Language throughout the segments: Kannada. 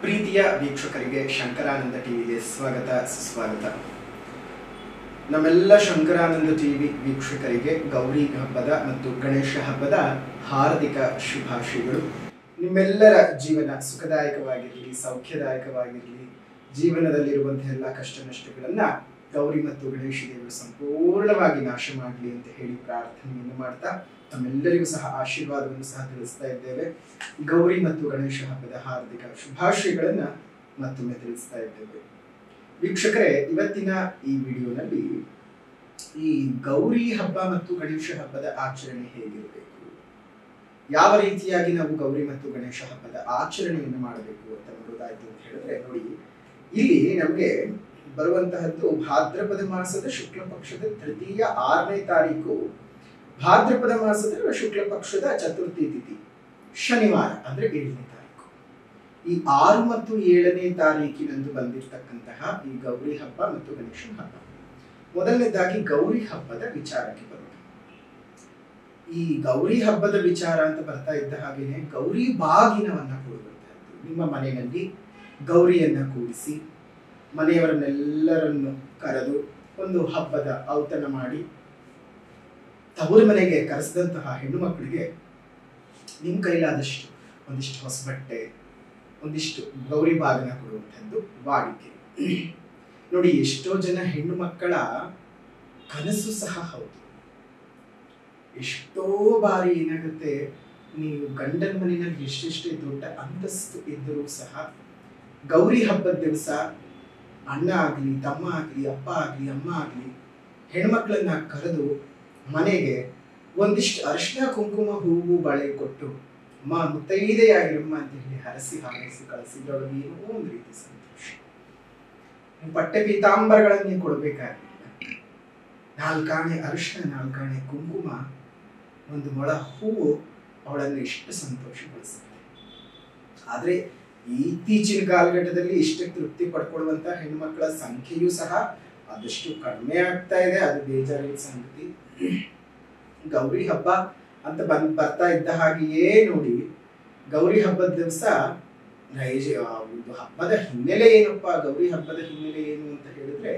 ಪ್ರೀತಿಯ ವೀಕ್ಷಕರಿಗೆ ಶಂಕರಾನಂದ ಟಿವಿಗೆ ಸ್ವಾಗತ ಸುಸ್ವಾಗತ ನಮ್ಮೆಲ್ಲ ಶಂಕರಾನಂದ ಟಿವಿ ವೀಕ್ಷಕರಿಗೆ ಗೌರಿ ಹಬ್ಬದ ಮತ್ತು ಗಣೇಶ ಹಬ್ಬದ ಹಾರ್ದಿಕ ಶುಭಾಶಯಗಳು ನಿಮ್ಮೆಲ್ಲರ ಜೀವನ ಸುಖದಾಯಕವಾಗಿರಲಿ ಸೌಖ್ಯದಾಯಕವಾಗಿರಲಿ ಜೀವನದಲ್ಲಿರುವಂತಹ ಎಲ್ಲ ಕಷ್ಟ ನಷ್ಟಗಳನ್ನ ಗೌರಿ ಮತ್ತು ಗಣೇಶ ದೇವರು ಸಂಪೂರ್ಣವಾಗಿ ನಾಶ ಮಾಡಲಿ ಅಂತ ಹೇಳಿ ಪ್ರಾರ್ಥನೆಯನ್ನು ಮಾಡ್ತಾ ತಮ್ಮೆಲ್ಲರಿಗೂ ಸಹ ಆಶೀರ್ವಾದವನ್ನು ಸಹ ತಿಳಿಸ್ತಾ ಇದ್ದೇವೆ ಗೌರಿ ಮತ್ತು ಗಣೇಶ ಹಬ್ಬದ ಹಾರ್ದಿಕ ಶುಭಾಶಯಗಳನ್ನ ಮತ್ತೊಮ್ಮೆ ತಿಳಿಸ್ತಾ ಇದ್ದೇವೆ ವೀಕ್ಷಕರೇ ಇವತ್ತಿನ ಈ ವಿಡಿಯೋನಲ್ಲಿ ಈ ಗೌರಿ ಹಬ್ಬ ಮತ್ತು ಗಣೇಶ ಹಬ್ಬದ ಆಚರಣೆ ಹೇಗಿರಬೇಕು ಯಾವ ರೀತಿಯಾಗಿ ನಾವು ಗೌರಿ ಮತ್ತು ಗಣೇಶ ಹಬ್ಬದ ಆಚರಣೆಯನ್ನು ಮಾಡಬೇಕು ಅಂತ ನೋಡೋದಾಯ್ತು ಅಂತ ಹೇಳಿದ್ರೆ ನೋಡಿ ಇಲ್ಲಿ ನಮಗೆ ಬರುವಂತಹದ್ದು ಭಾದ್ರಪದ ಮಾಸದ ಶುಕ್ಲ ಪಕ್ಷದ ತೃತೀಯ ಆರನೇ ತಾರೀಕು ಭಾದ್ರಪದ ಮಾಸದ ಶುಕ್ಲ ಪಕ್ಷದ ಚತುರ್ಥಿ ತಿಥಿ ಶನಿವಾರ ಅಂದ್ರೆ ಏಳನೇ ತಾರೀಕು ಈ ಆರು ಮತ್ತು ಏಳನೇ ತಾರೀಕಿನಂದು ಬಂದಿರತಕ್ಕಂತಹ ಈ ಗೌರಿ ಹಬ್ಬ ಮತ್ತು ಗಣೇಶನ ಹಬ್ಬ ಮೊದಲನೇದಾಗಿ ಗೌರಿ ಹಬ್ಬದ ವಿಚಾರಕ್ಕೆ ಬರೋಣ ಈ ಗೌರಿ ಹಬ್ಬದ ವಿಚಾರ ಅಂತ ಬರ್ತಾ ಇದ್ದ ಹಾಗೇನೆ ಗೌರಿ ಬಾಗಿನವನ್ನ ಕೊಡುವಂತಹದ್ದು ನಿಮ್ಮ ಮನೆಯಲ್ಲಿ ಗೌರಿಯನ್ನ ಕೂಡಿಸಿ ಮನೆಯವರನ್ನೆಲ್ಲರನ್ನು ಕರೆದು ಒಂದು ಹಬ್ಬದ ಔತಣ ಮಾಡಿ ತವರು ಮನೆಗೆ ಕರೆಸಿದಂತಹ ಹೆಣ್ಣು ಮಕ್ಕಳಿಗೆ ನಿಮ್ಮ ಕೈಲಾದಷ್ಟು ಒಂದಿಷ್ಟು ಹೊಸ ಬಟ್ಟೆ ಒಂದಿಷ್ಟು ಗೌರಿ ಬಾಗಿನ ಕೊಡುವಂಥದ್ದು ವಾಡಿಕೆ ನೋಡಿ ಎಷ್ಟೋ ಜನ ಹೆಣ್ಣು ಮಕ್ಕಳ ಕನಸು ಸಹ ಹೌದು ಎಷ್ಟೋ ಬಾರಿ ಏನಾಗುತ್ತೆ ನೀವು ಗಂಡನ ಮನೆಯಲ್ಲಿ ಎಷ್ಟೆಷ್ಟೇ ದೊಡ್ಡ ಅಂತಸ್ತು ಇದ್ದರೂ ಸಹ ಗೌರಿ ಹಬ್ಬದ ದಿವಸ ಅಣ್ಣ ಆಗಲಿ ತಮ್ಮ ಆಗಲಿ ಅಪ್ಪ ಆಗಲಿ ಅಮ್ಮ ಆಗಲಿ ಹೆಣ್ಮಕ್ಳನ್ನ ಕರೆದು ಮನೆಗೆ ಒಂದಿಷ್ಟು ಅರಿಶಿನ ಕುಂಕುಮ ಹೂವು ಬಳೆ ಕೊಟ್ಟು ಅಮ್ಮ ಮುತ್ತೈದೆಯಾಗಿರಮ್ಮ ಅಂತ ಹೇಳಿ ಹರಸಿ ಹಾರೈಸಿ ಕಳಿಸಿದ್ರೊಳಗೆ ಏನೋ ಒಂದು ರೀತಿ ಸಂತೋಷ ನೀವು ಪಟ್ಟೆ ಪೀತಾಂಬರಗಳನ್ನೇ ಕೊಡಬೇಕಾಗಿಲ್ಲ ನಾಲ್ಕಾಣೆ ಅರಿಶಿನ ನಾಲ್ಕಾಣೆ ಕುಂಕುಮ ಒಂದು ಮೊಳ ಹೂವು ಅವಳನ್ನು ಎಷ್ಟು ಸಂತೋಷಗೊಳಿಸುತ್ತೆ ಆದ್ರೆ ಇತ್ತೀಚಿನ ಕಾಲಘಟ್ಟದಲ್ಲಿ ಇಷ್ಟು ತೃಪ್ತಿ ಪಡ್ಕೊಳ್ಳುವಂತ ಹೆಣ್ಮಕ್ಳ ಸಂಖ್ಯೆಯೂ ಸಹ ಆದಷ್ಟು ಕಡಿಮೆ ಆಗ್ತಾ ಇದೆ ಅದು ಬೇಜಾರಿನ ಸಂಗತಿ ಗೌರಿ ಹಬ್ಬ ಅಂತ ಬಂದ್ ಬರ್ತಾ ಇದ್ದ ಹಾಗೆಯೇ ನೋಡಿ ಗೌರಿ ಹಬ್ಬದ ದಿವಸ ಒಂದು ಹಬ್ಬದ ಹಿನ್ನೆಲೆ ಏನಪ್ಪ ಗೌರಿ ಹಬ್ಬದ ಹಿನ್ನೆಲೆ ಏನು ಅಂತ ಹೇಳಿದ್ರೆ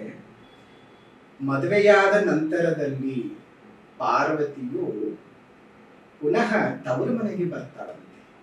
ಮದುವೆಯಾದ ನಂತರದಲ್ಲಿ ಪಾರ್ವತಿಯು ಪುನಃ ತವರ ಮನೆಗೆ ಬರ್ತಾಳಂತೆ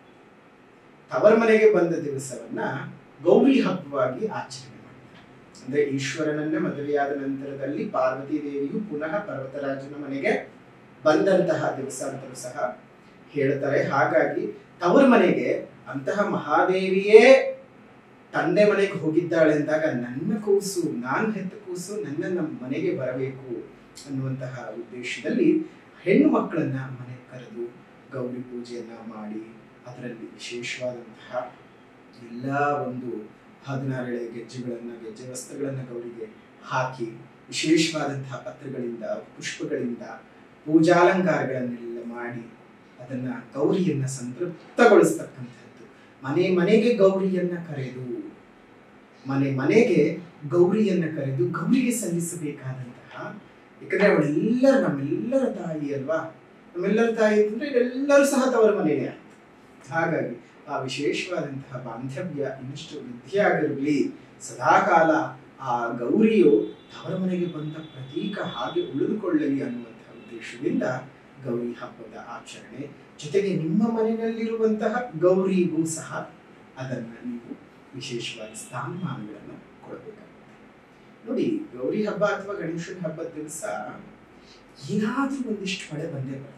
ತವರ ಮನೆಗೆ ಬಂದ ದಿವಸವನ್ನ ಗೌರಿ ಹಬ್ಬವಾಗಿ ಆಚರಣೆ ಮಾಡ್ತಾರೆ ಅಂದ್ರೆ ಈಶ್ವರನನ್ನ ಮದುವೆಯಾದ ನಂತರದಲ್ಲಿ ಪಾರ್ವತಿ ದೇವಿಯು ಪುನಃ ಪರ್ವತರಾಜನ ಮನೆಗೆ ಬಂದಂತಹ ದಿವಸ ಅಂತಲೂ ಸಹ ಹೇಳ್ತಾರೆ ಹಾಗಾಗಿ ತವರ ಮನೆಗೆ ಅಂತಹ ಮಹಾದೇವಿಯೇ ತಂದೆ ಮನೆಗೆ ಹೋಗಿದ್ದಾಳೆ ಅಂದಾಗ ನನ್ನ ಕೂಸು ನಾನು ಹೆತ್ತ ಕೂಸು ನನ್ನ ನಮ್ಮ ಮನೆಗೆ ಬರಬೇಕು ಅನ್ನುವಂತಹ ಉದ್ದೇಶದಲ್ಲಿ ಹೆಣ್ಣು ಮಕ್ಕಳನ್ನ ಮನೆಗೆ ಕರೆದು ಗೌರಿ ಪೂಜೆಯನ್ನ ಮಾಡಿ ಅದರಲ್ಲಿ ವಿಶೇಷವಾದಂತಹ ಎಲ್ಲ ಒಂದು ಹದಿನಾರೆಳೆ ಗೆಜ್ಜೆಗಳನ್ನ ಗೆಜ್ಜೆ ವಸ್ತ್ರಗಳನ್ನ ಗೌರಿಗೆ ಹಾಕಿ ವಿಶೇಷವಾದಂತಹ ಪತ್ರಗಳಿಂದ ಪುಷ್ಪಗಳಿಂದ ಪೂಜಾಲಂಕಾರಗಳನ್ನೆಲ್ಲ ಮಾಡಿ ಅದನ್ನ ಗೌರಿಯನ್ನ ಸಂತೃಪ್ತಗೊಳಿಸ್ತಕ್ಕಂಥದ್ದು ಮನೆ ಮನೆಗೆ ಗೌರಿಯನ್ನ ಕರೆದು ಮನೆ ಮನೆಗೆ ಗೌರಿಯನ್ನ ಕರೆದು ಗೌರಿಗೆ ಸಲ್ಲಿಸಬೇಕಾದಂತಹ ಯಾಕಂದ್ರೆ ಅವಳೆಲ್ಲರ ನಮ್ಮೆಲ್ಲರ ತಾಯಿ ಅಲ್ವಾ ನಮ್ಮೆಲ್ಲರ ತಾಯಿ ಅಂತಂದ್ರೆ ಎಲ್ಲರೂ ಸಹ ತವರ ಮನೆಯೇ ಹಾಗಾಗಿ ಆ ವಿಶೇಷವಾದಂತಹ ಬಾಂಧವ್ಯ ಇನ್ನಷ್ಟು ವೃದ್ಧಿಯಾಗಿರಲಿ ಸದಾಕಾಲ ಆ ಗೌರಿಯು ತವರ ಮನೆಗೆ ಬಂದ ಪ್ರತೀಕ ಹಾಗೆ ಉಳಿದುಕೊಳ್ಳಲಿ ಅನ್ನುವಂತಹ ಉದ್ದೇಶದಿಂದ ಗೌರಿ ಹಬ್ಬದ ಆಚರಣೆ ಜೊತೆಗೆ ನಿಮ್ಮ ಮನೆಯಲ್ಲಿರುವಂತಹ ಗೌರಿಗೂ ಸಹ ಅದನ್ನ ನೀವು ವಿಶೇಷವಾಗಿ ಸ್ಥಾನಮಾನಗಳನ್ನು ಕೊಡಬೇಕಾಗುತ್ತೆ ನೋಡಿ ಗೌರಿ ಹಬ್ಬ ಅಥವಾ ಗಣೇಶನ ಹಬ್ಬದ ದಿವಸ ಏನಾದ್ರೂ ಒಂದಿಷ್ಟು ಮಳೆ ಬಂದೇ ಬರುತ್ತೆ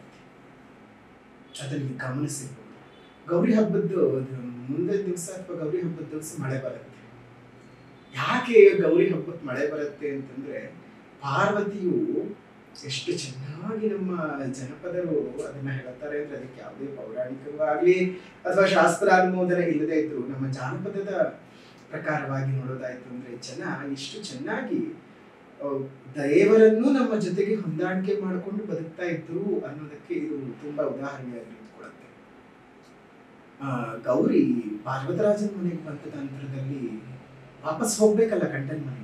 ಅದನ್ನು ಗಮನಿಸಿರ್ಬೋದು ಗೌರಿ ಹಬ್ಬದ್ದು ಮುಂದೆ ದಿವಸ ಅಥವಾ ಗೌರಿ ಹಬ್ಬದ ದಿವಸ ಮಳೆ ಬರುತ್ತೆ ಯಾಕೆ ಗೌರಿ ಹಬ್ಬಕ್ಕೆ ಮಳೆ ಬರುತ್ತೆ ಅಂತಂದ್ರೆ ಪಾರ್ವತಿಯು ಎಷ್ಟು ಚೆನ್ನಾಗಿ ನಮ್ಮ ಜನಪದರು ಅದನ್ನ ಹೇಳ್ತಾರೆ ಅಂದ್ರೆ ಅದಕ್ಕೆ ಯಾವುದೇ ಪೌರಾಣಿಕವಾಗ್ಲಿ ಅಥವಾ ಶಾಸ್ತ್ರ ಅನುಮೋದನೆ ಇಲ್ಲದೆ ಇದ್ರು ನಮ್ಮ ಜಾನಪದದ ಪ್ರಕಾರವಾಗಿ ನೋಡೋದಾಯ್ತು ಅಂದ್ರೆ ಜನ ಎಷ್ಟು ಚೆನ್ನಾಗಿ ದೇವರನ್ನು ನಮ್ಮ ಜೊತೆಗೆ ಹೊಂದಾಣಿಕೆ ಮಾಡಿಕೊಂಡು ಬದುಕ್ತಾ ಇದ್ರು ಅನ್ನೋದಕ್ಕೆ ಇದು ತುಂಬಾ ಉದಾಹರಣೆಯಾಗಿ ನಿಂತ್ಕೊಳ್ಳುತ್ತೆ ಆ ಗೌರಿ ಪಾರ್ವತರಾಜನ ಮನೆಗೆ ಬಂದ ನಂತರದಲ್ಲಿ ವಾಪಸ್ ಹೋಗ್ಬೇಕಲ್ಲ ಗಂಡನ ಮನೆಗೆ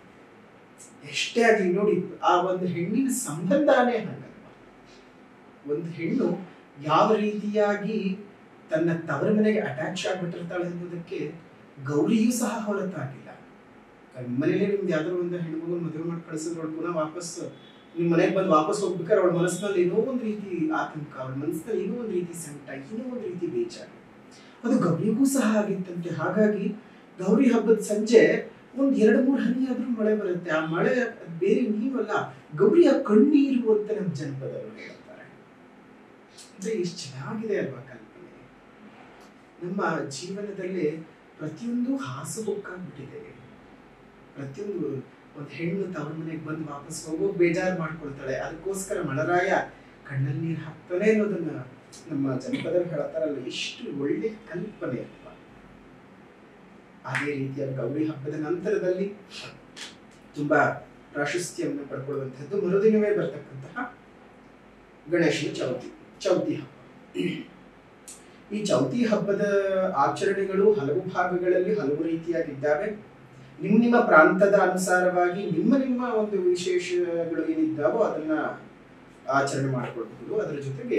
ಎಷ್ಟೇ ಆಗಲಿ ನೋಡಿ ಆ ಒಂದು ಹೆಣ್ಣಿನ ಸಂಬಂಧನೇ ಹಾಗಲ್ವಾ ಒಂದು ಹೆಣ್ಣು ಯಾವ ರೀತಿಯಾಗಿ ತನ್ನ ತವರ ಮನೆಗೆ ಅಟ್ಯಾಚ್ ಆಗ್ಬಿಟ್ಟಿರ್ತಾಳೆ ಅನ್ನೋದಕ್ಕೆ ಗೌರಿಯೂ ಸಹ ಹೊರತಾಗಿಲ್ಲ ನಿಮ್ಮ ಮನೇಲಿ ನಿಮ್ದು ಯಾವ್ದಾದ್ರು ಒಂದು ಹೆಣ್ಮಗು ಮದುವೆ ಮಾಡಿ ಕಳಿಸಿದ್ರೆ ಅವಳು ಪುನಃ ವಾಪಸ್ ನಿಮ್ಮ ಮನೆಗೆ ಬಂದು ವಾಪಸ್ ಹೋಗ್ಬೇಕಾದ್ರೆ ಅವಳ ಮನಸ್ಸಿನಲ್ಲಿ ಏನೋ ಒಂದು ರೀತಿ ಆತಂಕ ಅವಳ ಮನಸ್ಸಿನಲ್ಲಿ ಏನೋ ಒಂದು ರೀತಿ ಸಂಕಟ ಏನೋ ಒಂದು ರೀತಿ ಬೇಜಾರು ಅದು ಗೌರಿಗೂ ಸಹ ಆಗಿತ್ತಂತೆ ಹಾಗಾಗಿ ಗೌರಿ ಹಬ್ಬದ ಸಂಜೆ ಒಂದ್ ಎರಡು ಮೂರು ಹನಿ ಆದ್ರೂ ಮಳೆ ಬರುತ್ತೆ ಆ ಮಳೆ ಅದ್ ಬೇರೆ ನೀರು ಅಲ್ಲ ಗೌರಿಯ ಕಣ್ಣೀರು ಅಂತ ನಮ್ಮ ಜನಪದರು ಹೇಳ್ತಾರೆ ಅಂದ್ರೆ ಎಷ್ಟು ಚೆನ್ನಾಗಿದೆ ಅಲ್ವಾ ಕಲ್ಪನೆ ನಮ್ಮ ಜೀವನದಲ್ಲಿ ಪ್ರತಿಯೊಂದು ಹಾಸುಹೊಕ್ಕಾಗ್ಬಿಟ್ಟಿದೆ ಪ್ರತಿಯೊಂದು ಒಂದು ಹೆಣ್ಣು ತವ್ರ ಮನೆಗೆ ಬಂದು ವಾಪಸ್ ಹೋಗೋ ಬೇಜಾರು ಮಾಡ್ಕೊಳ್ತಾಳೆ ಅದಕ್ಕೋಸ್ಕರ ಮಳರಾಯ ಕಣ್ಣಲ್ಲಿ ನೀರು ಹಾಕ್ತಾನೆ ಅನ್ನೋದನ್ನ ನಮ್ಮ ಜನಪದರು ಹೇಳ್ತಾರಲ್ಲ ಎಷ್ಟು ಒಳ್ಳೆ ಕಲ್ಪನೆ ಅಲ್ವಾ ಅದೇ ರೀತಿಯ ಗೌರಿ ಹಬ್ಬದ ನಂತರದಲ್ಲಿ ತುಂಬಾ ಪ್ರಾಶಸ್ತ್ಯವನ್ನು ಪಡ್ಕೊಳ್ಳುವಂಥದ್ದು ಮರುದಿನವೇ ಬರ್ತಕ್ಕಂತಹ ಗಣೇಶನ ಚೌತಿ ಚೌತಿ ಹಬ್ಬ ಈ ಚೌತಿ ಹಬ್ಬದ ಆಚರಣೆಗಳು ಹಲವು ಭಾಗಗಳಲ್ಲಿ ಹಲವು ರೀತಿಯಾಗಿದ್ದಾವೆ ನಿಮ್ಮ ನಿಮ್ಮ ಪ್ರಾಂತದ ಅನುಸಾರವಾಗಿ ನಿಮ್ಮ ನಿಮ್ಮ ಒಂದು ವಿಶೇಷಗಳು ಏನಿದ್ದಾವೋ ಅದನ್ನ ಆಚರಣೆ ಮಾಡಿಕೊಳ್ಬಹುದು ಅದರ ಜೊತೆಗೆ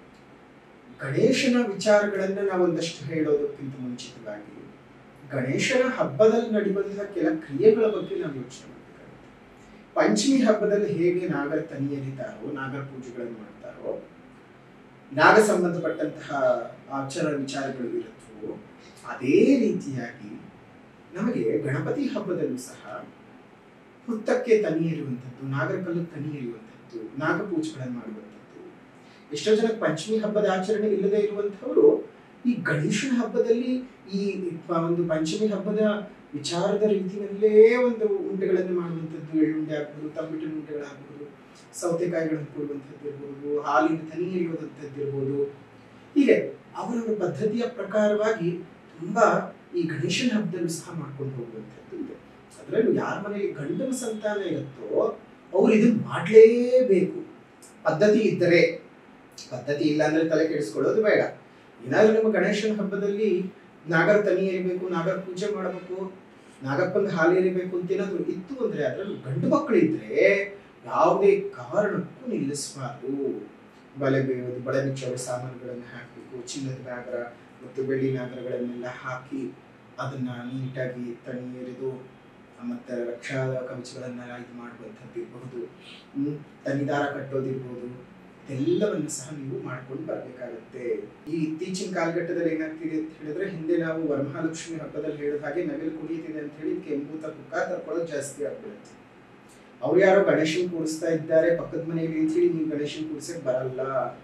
ಗಣೇಶನ ವಿಚಾರಗಳನ್ನ ನಾವು ಒಂದಷ್ಟು ಹೇಳೋದಕ್ಕಿಂತ ಮುಂಚಿತವಾಗಿ ಗಣೇಶನ ಹಬ್ಬದಲ್ಲಿ ನಡೆಯುವಂತಹ ಕೆಲ ಕ್ರಿಯೆಗಳ ಬಗ್ಗೆ ನಾವು ಯೋಚನೆ ಮಾಡಬೇಕಾಗುತ್ತೆ ಪಂಚಮಿ ಹಬ್ಬದಲ್ಲಿ ಹೇಗೆ ನಾಗರ ತನಿ ಎರಿತಾರೋ ನಾಗರ ಪೂಜೆಗಳನ್ನು ಮಾಡ್ತಾರೋ ನಾಗ ಸಂಬಂಧಪಟ್ಟಂತಹ ಆಚಾರ ವಿಚಾರಗಳು ಇರುತ್ತವೋ ಅದೇ ರೀತಿಯಾಗಿ ನಮಗೆ ಗಣಪತಿ ಹಬ್ಬದಲ್ಲೂ ಸಹ ಹುತ್ತಕ್ಕೆ ತನಿ ಎರಿಯುವಂಥದ್ದು ನಾಗರಕಲ್ಲು ತನಿ ಎರಿಯುವಂಥದ್ದು ನಾಗಪೂಜೆಗಳನ್ನು ಮಾಡುವಂಥದ್ದು ಎಷ್ಟೋ ಜನಕ್ಕೆ ಪಂಚಮಿ ಹಬ್ಬದ ಆಚರಣೆ ಇಲ್ಲದೆ ಇರುವಂಥವರು ಈ ಗಣೇಶನ ಹಬ್ಬದಲ್ಲಿ ಈ ಪ- ಒಂದು ಪಂಚಮಿ ಹಬ್ಬದ ವಿಚಾರದ ರೀತಿಯಲ್ಲೇ ಒಂದು ಉಂಡೆಗಳನ್ನು ಮಾಡುವಂಥದ್ದು ಎಳ್ಳುಂಡೆ ಆಗ್ಬೋದು ತಂಬಿಟ್ಟಿನ ಉಂಡೆಗಳಾಗ್ಬೋದು ಸೌತೆಕಾಯಿಗಳನ್ನು ಕೊಡುವಂಥದ್ದು ಇರ್ಬೋದು ಹಾಲಿನ ತನಿ ಎರಿಯುವಂಥದ್ದು ಇರ್ಬೋದು ಹೀಗೆ ಅವರವರ ಪದ್ಧತಿಯ ಪ್ರಕಾರವಾಗಿ ತುಂಬಾ ಈ ಗಣೇಶನ ಹಬ್ಬದಲ್ಲೂ ಸಹ ಮಾಡ್ಕೊಂಡು ಹೋಗುವಂಥದ್ದು ಇದೆ ಅದರಲ್ಲೂ ಯಾರ ಮನೆಯಲ್ಲಿ ಗಂಡನ ಸಂತಾನ ಇರುತ್ತೋ ಅವ್ರು ಇದನ್ನ ಮಾಡಲೇಬೇಕು ಪದ್ಧತಿ ಇದ್ದರೆ ಪದ್ಧತಿ ಇಲ್ಲ ಅಂದ್ರೆ ತಲೆ ಕೆಡಿಸ್ಕೊಳ್ಳೋದು ಬೇಡ ಏನಾದ್ರೂ ನಮ್ಮ ಗಣೇಶನ ಹಬ್ಬದಲ್ಲಿ ನಾಗರ ತನಿ ಎರಿಬೇಕು ನಾಗರ ಪೂಜೆ ಮಾಡಬೇಕು ನಾಗಪ್ಪನ ಹಾಲು ಎರಿಬೇಕು ಅಂತ ಏನಾದ್ರು ಇತ್ತು ಅಂದ್ರೆ ಅದ್ರಲ್ಲಿ ಗಂಡು ಮಕ್ಕಳಿದ್ರೆ ಯಾವುದೇ ಕಾರಣಕ್ಕೂ ನಿಲ್ಲಿಸಬಾರ್ದು ಬಳೆ ಬೇಯೋದು ಬಳೆ ಬಿಚ್ಚೋರ ಸಾಮಾನುಗಳನ್ನು ಹಾಕಬೇಕು ಚಿನ್ನದ ನಾಗರ ಮತ್ತು ಬೆಳ್ಳಿ ನಾಗರಗಳನ್ನೆಲ್ಲ ಹಾಕಿ ಅದನ್ನ ನೀಟಾಗಿ ತನಿ ಎರೆದು ಮತ್ತೆ ರಕ್ಷಾ ಕವಚಗಳನ್ನೆಲ್ಲ ಇದು ಮಾಡುವಂಥದ್ದು ಇರಬಹುದು ಹ್ಮ್ ತನಿದಾರ ಕಟ್ಟೋದಿರ್ಬೋದು ಎಲ್ಲವನ್ನು ಸಹ ನೀವು ಮಾಡ್ಕೊಂಡು ಬರ್ಬೇಕಾಗತ್ತೆ ಈ ಇತ್ತೀಚಿನ ಕಾಲಘಟ್ಟದಲ್ಲಿ ಏನಾಗ್ತಿದೆ ಅಂತ ಹೇಳಿದ್ರೆ ಹಿಂದೆ ನಾವು ವರಮಹಾಲಕ್ಷ್ಮಿ ಹಬ್ಬದಲ್ಲಿ ಹೇಳಿದ ಹಾಗೆ ನವಿಲು ಕುಣಿಯುತ್ತಿದೆ ಅಂತ ಹೇಳಿ ಕೆಂಪೂತ ಪುಕ್ಕ ತರ್ಕೊಳ್ಳೋದು ಜಾಸ್ತಿ ಆಗ್ಬಿಡುತ್ತೆ ಅವ್ರು ಯಾರೋ ಗಣೇಶನ್ ಕೂರಿಸ್ತಾ ಇದ್ದಾರೆ ಪಕ್ಕದ ಮನೆಯಲ್ಲಿ ಅಂತ ಹೇಳಿ ನೀವು ಗಣೇಶನ್ ಕೂರಿಸಕ್ ಬರಲ್ಲ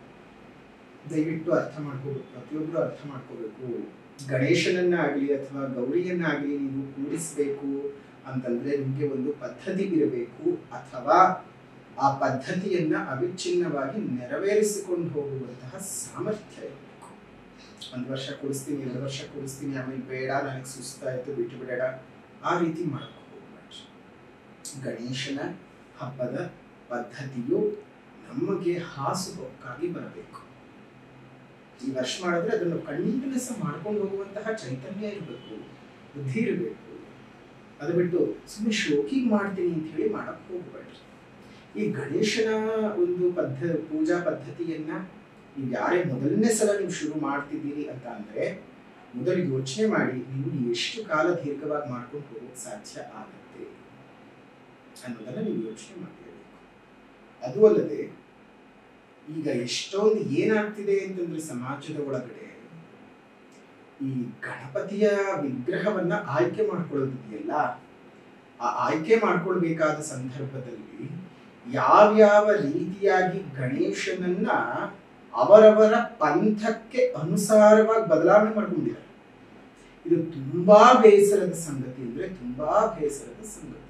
ದಯವಿಟ್ಟು ಅರ್ಥ ಮಾಡ್ಕೋಬೇಕು ಪ್ರತಿಯೊಬ್ರು ಅರ್ಥ ಮಾಡ್ಕೋಬೇಕು ಗಣೇಶನನ್ನ ಆಗ್ಲಿ ಅಥವಾ ಗೌರಿಯನ್ನ ಆಗ್ಲಿ ನೀವು ಕೂರಿಸ್ಬೇಕು ಅಂತಂದ್ರೆ ನಿಮ್ಗೆ ಒಂದು ಪದ್ಧತಿ ಇರಬೇಕು ಅಥವಾ ಆ ಪದ್ಧತಿಯನ್ನ ಅವಿಚ್ಛಿನ್ನವಾಗಿ ನೆರವೇರಿಸಿಕೊಂಡು ಹೋಗುವಂತಹ ಸಾಮರ್ಥ್ಯ ಇರಬೇಕು ಒಂದು ವರ್ಷ ಕೂರಿಸ್ತೀನಿ ಎರಡು ವರ್ಷ ಕೂರಿಸ್ತೀನಿ ಆಮೇಲೆ ಬೇಡ ನನಗೆ ಸುಸ್ತಾಯ್ತು ಬಿಟ್ಟು ಬಿಡೋಣ ಆ ರೀತಿ ಮಾಡಕ್ ಹೋಗ್ಬೇಡ್ರಿ ಗಣೇಶನ ಹಬ್ಬದ ಪದ್ಧತಿಯು ನಮಗೆ ಹಾಸುಹೊಕ್ಕಾಗಿ ಬರಬೇಕು ಈ ವರ್ಷ ಮಾಡಿದ್ರೆ ಅದನ್ನು ಕಂಟಿನ್ಯೂಸ್ ಮಾಡ್ಕೊಂಡು ಹೋಗುವಂತಹ ಚೈತನ್ಯ ಇರಬೇಕು ಬುದ್ಧಿ ಇರಬೇಕು ಅದು ಬಿಟ್ಟು ಸುಮ್ಮನೆ ಶೋಕಿ ಮಾಡ್ತೀನಿ ಅಂತ ಹೇಳಿ ಮಾಡಕ್ ಹೋಗ್ಬೇಡ್ರಿ ಈ ಗಣೇಶನ ಒಂದು ಪದ್ಧ ಪೂಜಾ ಪದ್ಧತಿಯನ್ನ ನೀವು ಯಾರೇ ಮೊದಲನೇ ಸಲ ನೀವು ಶುರು ಮಾಡ್ತಿದ್ದೀರಿ ಅಂತ ಅಂದ್ರೆ ಮೊದಲು ಯೋಚನೆ ಮಾಡಿ ನೀವು ಎಷ್ಟು ಕಾಲ ದೀರ್ಘವಾಗಿ ಮಾಡ್ಕೊಂಡು ಹೋಗೋಕೆ ಸಾಧ್ಯ ಆಗುತ್ತೆ ಅನ್ನೋದನ್ನ ನೀವು ಯೋಚನೆ ಮಾಡಲೇಬೇಕು ಅದು ಅಲ್ಲದೆ ಈಗ ಎಷ್ಟೊಂದು ಏನಾಗ್ತಿದೆ ಅಂತಂದ್ರೆ ಸಮಾಜದ ಒಳಗಡೆ ಈ ಗಣಪತಿಯ ವಿಗ್ರಹವನ್ನ ಆಯ್ಕೆ ಮಾಡ್ಕೊಳ್ಳೋದಿದೆಯಲ್ಲ ಆ ಆಯ್ಕೆ ಮಾಡ್ಕೊಳ್ಬೇಕಾದ ಸಂದರ್ಭದಲ್ಲಿ ಯಾವ್ಯಾವ ರೀತಿಯಾಗಿ ಗಣೇಶನನ್ನ ಅವರವರ ಪಂಥಕ್ಕೆ ಅನುಸಾರವಾಗಿ ಬದಲಾವಣೆ ಮಾಡ್ಕೊಂಡಿದ್ದಾರೆ ಇದು ತುಂಬಾ ಬೇಸರದ ಸಂಗತಿ ಅಂದ್ರೆ ತುಂಬಾ ಬೇಸರದ ಸಂಗತಿ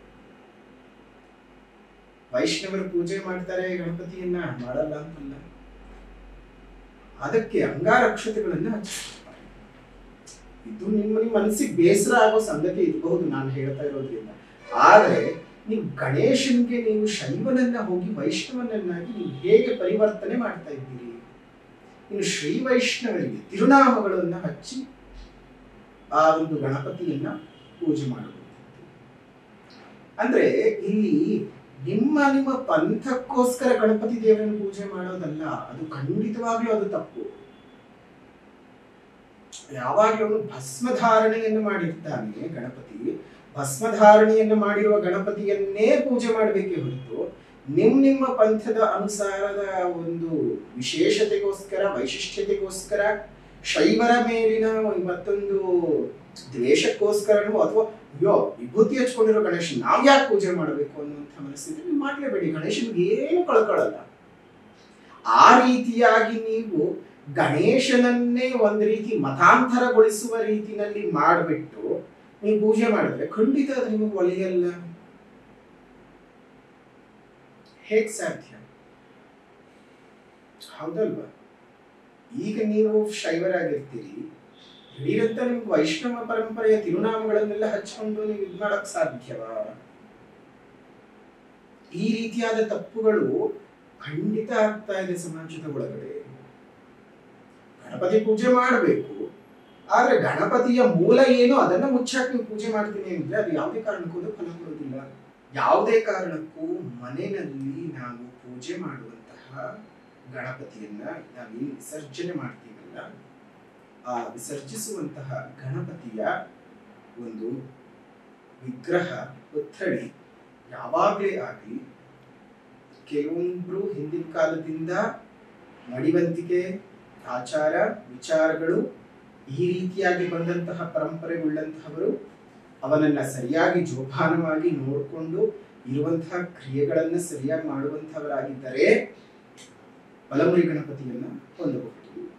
ವೈಷ್ಣವರು ಪೂಜೆ ಮಾಡ್ತಾರೆ ಗಣಪತಿಯನ್ನ ಮಾಡಲ್ಲ ಅಂತಲ್ಲ ಅದಕ್ಕೆ ಅಂಗಾರಕ್ಷತೆಗಳನ್ನ ಹಚ್ಚಿರ್ತಾರೆ ಇದು ನಿಮ್ಮ ನಿಮ್ಮ ಮನಸ್ಸಿಗೆ ಬೇಸರ ಆಗೋ ಸಂಗತಿ ಇರಬಹುದು ನಾನು ಹೇಳ್ತಾ ಇರೋದ್ರಿಂದ ಆದ್ರೆ ನೀವು ಗಣೇಶನ್ಗೆ ನೀವು ಶೈವನನ್ನ ಹೋಗಿ ವೈಷ್ಣವನನ್ನಾಗಿ ನೀವು ಹೇಗೆ ಪರಿವರ್ತನೆ ಮಾಡ್ತಾ ಇದ್ದೀರಿ ಇನ್ನು ಶ್ರೀ ವೈಷ್ಣವರಿಗೆ ತಿರುನಾಮಗಳನ್ನ ಹಚ್ಚಿ ಆ ಒಂದು ಗಣಪತಿಯನ್ನ ಪೂಜೆ ಮಾಡುವಂಥದ್ದು ಅಂದ್ರೆ ಇಲ್ಲಿ ನಿಮ್ಮ ನಿಮ್ಮ ಪಂಥಕ್ಕೋಸ್ಕರ ಗಣಪತಿ ದೇವರನ್ನು ಪೂಜೆ ಮಾಡೋದಲ್ಲ ಅದು ಖಂಡಿತವಾಗ್ಲೂ ಅದು ತಪ್ಪು ಯಾವಾಗಲೂ ಅವನು ಭಸ್ಮಧಾರಣೆಯನ್ನು ಮಾಡಿರ್ತಾನೆ ಗಣಪತಿ ಭಸ್ಮಧಾರಣೆಯನ್ನು ಮಾಡಿರುವ ಗಣಪತಿಯನ್ನೇ ಪೂಜೆ ಮಾಡಬೇಕೇ ಹೊರತು ನಿಮ್ ನಿಮ್ಮ ಪಂಥದ ಅನುಸಾರದ ಒಂದು ವಿಶೇಷತೆಗೋಸ್ಕರ ವೈಶಿಷ್ಟ್ಯತೆಗೋಸ್ಕರ ಶೈವರ ಮೇಲಿನ ಮತ್ತೊಂದು ದ್ವೇಷಕ್ಕೋಸ್ಕರನೋ ಅಥವಾ ಅಯ್ಯೋ ವಿಭೂತಿ ಹಚ್ಕೊಂಡಿರೋ ಗಣೇಶ ನಾವ್ ಯಾಕೆ ಪೂಜೆ ಮಾಡಬೇಕು ಅನ್ನುವಂಥ ಮನಸ್ಥಿತಿ ನೀವು ಮಾಡ್ಲೇಬೇಡಿ ಗಣೇಶನಿಗೆ ಏನು ಕಳ್ಕೊಳ್ಳಲ್ಲ ಆ ರೀತಿಯಾಗಿ ನೀವು ಗಣೇಶನನ್ನೇ ಒಂದ್ ರೀತಿ ಮತಾಂತರಗೊಳಿಸುವ ರೀತಿನಲ್ಲಿ ಮಾಡಿಬಿಟ್ಟು ನೀವು ಪೂಜೆ ಮಾಡಿದ್ರೆ ಖಂಡಿತ ಅದು ನಿಮಗೆ ಒಲಿಯಲ್ಲ ಹೇಗ್ ಸಾಧ್ಯ ಹೌದಲ್ವಾ ಈಗ ನೀವು ಶೈವರಾಗಿರ್ತೀರಿ ದಿಢೀರಂತ ನಿಮ್ಗೆ ವೈಷ್ಣವ ಪರಂಪರೆಯ ತಿರುನಾಮಗಳನ್ನೆಲ್ಲ ಹಚ್ಕೊಂಡು ನೀವು ಇದ್ ಮಾಡಕ್ ಸಾಧ್ಯವಾ ಈ ರೀತಿಯಾದ ತಪ್ಪುಗಳು ಖಂಡಿತ ಆಗ್ತಾ ಇದೆ ಸಮಾಜದ ಒಳಗಡೆ ಗಣಪತಿ ಪೂಜೆ ಮಾಡಬೇಕು ಆದ್ರೆ ಗಣಪತಿಯ ಮೂಲ ಏನು ಅದನ್ನ ಮುಚ್ಚಾಕ್ ನೀವು ಪೂಜೆ ಮಾಡ್ತೀನಿ ಅಂದ್ರೆ ಅದು ಯಾವುದೇ ಕಾರಣಕ್ಕೂ ಅದು ಫಲ ಕೊಡೋದಿಲ್ಲ ಯಾವುದೇ ಕಾರಣಕ್ಕೂ ಮನೆಯಲ್ಲಿ ನಾವು ಪೂಜೆ ಮಾಡುವಂತಹ ಗಣಪತಿಯನ್ನ ನಾವೇನು ವಿಸರ್ಜನೆ ಮಾಡ್ತೀವಲ್ಲ ಆ ವಿಸರ್ಜಿಸುವಂತಹ ಗಣಪತಿಯ ಒಂದು ವಿಗ್ರಹ ಪುತ್ಥಳಿ ಯಾವಾಗಲೇ ಆಗಲಿ ಕೆಲವೊಬ್ರು ಹಿಂದಿನ ಕಾಲದಿಂದ ಮಡಿವಂತಿಕೆ ಆಚಾರ ವಿಚಾರಗಳು ಈ ರೀತಿಯಾಗಿ ಬಂದಂತಹ ಪರಂಪರೆ ಉಳ್ಳಂತಹವರು ಅವನನ್ನ ಸರಿಯಾಗಿ ಜೋಪಾನವಾಗಿ ನೋಡಿಕೊಂಡು ಇರುವಂತಹ ಕ್ರಿಯೆಗಳನ್ನ ಸರಿಯಾಗಿ ಮಾಡುವಂತಹವರಾಗಿದ್ದರೆ ಬಲಮುರಿ ಗಣಪತಿಯನ್ನ ಹೊಂದಬಹುದು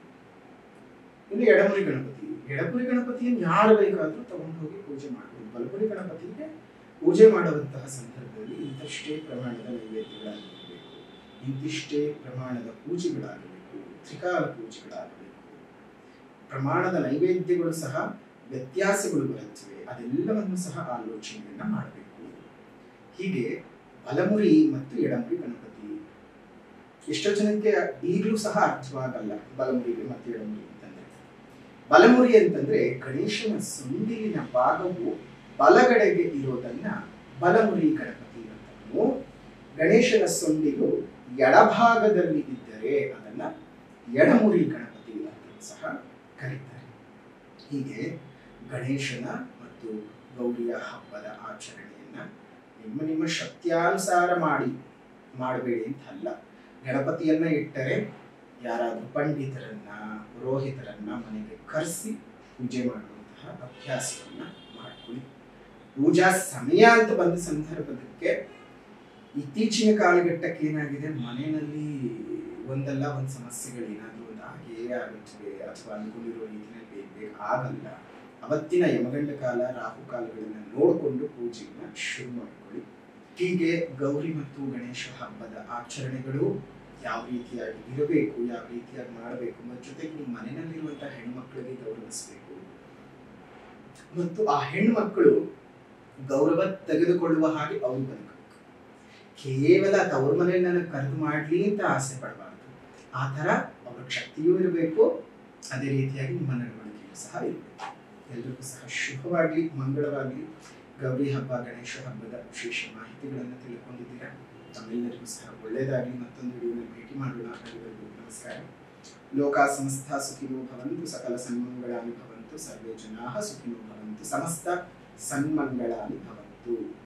ಇನ್ನು ಎಡಮುರಿ ಗಣಪತಿ ಎಡಮುರಿ ಗಣಪತಿಯನ್ನು ಯಾರು ಬೇಕಾದ್ರೂ ತಗೊಂಡು ಹೋಗಿ ಪೂಜೆ ಮಾಡಬಹುದು ಬಲಮುರಿ ಗಣಪತಿಗೆ ಪೂಜೆ ಮಾಡುವಂತಹ ಸಂದರ್ಭದಲ್ಲಿ ಇಂತಷ್ಟೇ ಪ್ರಮಾಣದ ನೈವೇದ್ಯಗಳಾಗಿರಬೇಕು ಇಂತಿಷ್ಟೇ ಪ್ರಮಾಣದ ಪೂಜೆಗಳಾಗಬೇಕು ತ್ರಿಕಾಲ ಪೂಜೆಗಳಾಗಬೇಕು ಪ್ರಮಾಣದ ನೈವೇದ್ಯಗಳು ಸಹ ವ್ಯತ್ಯಾಸಗಳು ಬರುತ್ತವೆ ಅದೆಲ್ಲವನ್ನು ಸಹ ಆಲೋಚನೆಯನ್ನ ಮಾಡಬೇಕು ಹೀಗೆ ಬಲಮುರಿ ಮತ್ತು ಎಡಮುರಿ ಗಣಪತಿ ಎಷ್ಟೋ ಜನಕ್ಕೆ ಈಗಲೂ ಸಹ ಅರ್ಥವಾಗಲ್ಲ ಬಲಮುರಿಗೆ ಮತ್ತು ಎಡಮುರಿ ಅಂತಂದ್ರೆ ಬಲಮುರಿ ಅಂತಂದ್ರೆ ಗಣೇಶನ ಸೊಂಡಿಲಿನ ಭಾಗವು ಬಲಗಡೆಗೆ ಇರೋದನ್ನ ಬಲಮುರಿ ಗಣಪತಿ ಅಂತನೂ ಗಣೇಶನ ಸೊಂಡಿಲು ಎಡಭಾಗದಲ್ಲಿ ಇದ್ದರೆ ಅದನ್ನ ಎಡಮುರಿ ಗಣಪತಿ ಅಂತ ಸಹ ಕರೀತಾರೆ ಹೀಗೆ ಗಣೇಶನ ಮತ್ತು ಗೌರಿಯ ಹಬ್ಬದ ಆಚರಣೆಯನ್ನ ನಿಮ್ಮ ನಿಮ್ಮ ಶಕ್ತಿಯಾನುಸಾರ ಮಾಡಿ ಮಾಡಬೇಡಿ ಅಂತ ಅಲ್ಲ ಗಣಪತಿಯನ್ನ ಇಟ್ಟರೆ ಯಾರಾದ್ರೂ ಪಂಡಿತರನ್ನ ಪುರೋಹಿತರನ್ನ ಮನೆಗೆ ಕರೆಸಿ ಪೂಜೆ ಮಾಡುವಂತಹ ಅಭ್ಯಾಸವನ್ನ ಮಾಡ್ಕೊಳ್ಳಿ ಪೂಜಾ ಸಮಯ ಅಂತ ಬಂದ ಸಂದರ್ಭದಕ್ಕೆ ಇತ್ತೀಚಿನ ಕಾಲಘಟ್ಟಕ್ಕೆ ಏನಾಗಿದೆ ಮನೆಯಲ್ಲಿ ಒಂದಲ್ಲ ಒಂದು ಸಮಸ್ಯೆಗಳು ಏನಾದ್ರೂ ಒಂದು ಆಗೇ ಆಗುತ್ತವೆ ಅಥವಾ ಅನ್ಕೊಂಡಿರೋ ರೀತಿಯಲ್ಲಿ ಬೇಗ ಬೇಗ ಆಗಲ್ಲ ಅವತ್ತಿನ ಯಮಗಂಡ ಕಾಲ ರಾಹು ಕಾಲಗಳನ್ನ ನೋಡಿಕೊಂಡು ಪೂಜೆಯನ್ನ ಶುರು ಮಾಡಿಕೊಳ್ಳಿ ಹೀಗೆ ಗೌರಿ ಮತ್ತು ಗಣೇಶ ಹಬ್ಬದ ಆಚರಣೆಗಳು ಯಾವ ರೀತಿಯಾಗಿ ಇರಬೇಕು ಯಾವ ರೀತಿಯಾಗಿ ಮಾಡಬೇಕು ಮತ್ತು ಜೊತೆಗೆ ನಿಮ್ಮ ಮನೆಯಲ್ಲಿರುವಂತಹ ಹೆಣ್ಮಕ್ಳಿಗೆ ಗೌರವಿಸಬೇಕು ಮತ್ತು ಆ ಹೆಣ್ಮಕ್ಕಳು ಗೌರವ ತೆಗೆದುಕೊಳ್ಳುವ ಹಾಗೆ ಅವರು ಬದುಕಬೇಕು ಕೇವಲ ತವ್ರ ಮನೆಯಲ್ಲಿ ನನಗೆ ಕರೆದು ಮಾಡ್ಲಿ ಅಂತ ಆಸೆ ಪಡಬಾರ್ದು ಆ ಥರ ಅವ್ರ ಶಕ್ತಿಯೂ ಇರಬೇಕು ಅದೇ ರೀತಿಯಾಗಿ ನಿಮ್ಮ ನಡವಳಿಕೆಯೂ ಸಹ ಇರಬೇಕು ಎಲ್ರಿಗೂ ಸಹ ಶುಭವಾಗಲಿ ಮಂಗಳವಾಗಲಿ ಗೌರಿ ಹಬ್ಬ ಗಣೇಶ ಹಬ್ಬದ ವಿಶೇಷ ಮಾಹಿತಿಗಳನ್ನು ತಿಳ್ಕೊಂಡಿದ್ದೀರಾ ತಮ್ಮೆಲ್ಲರಿಗೂ ಸಹ ಒಳ್ಳೆಯದಾಗಲಿ ಮತ್ತೊಂದು ವಿಡಿಯೋನಲ್ಲಿ ಭೇಟಿ ಮಾಡೋಣ ಅಲ್ಲಿವರೆಗೂ ನಮಸ್ಕಾರ ಲೋಕ ಸಮಸ್ತ ಸುಖಿನೋ ಭವಂತು ಸಕಲ ಸನ್ಮಂಗಳಾನಿ ಭವಂತು ಸರ್ವೇ ಜನಾಃ ಸುಖಿನೋ ಭವಂತು ಸಮಸ್ತ ಸನ್ಮಂಗಳಾನಿ ಭವಂತು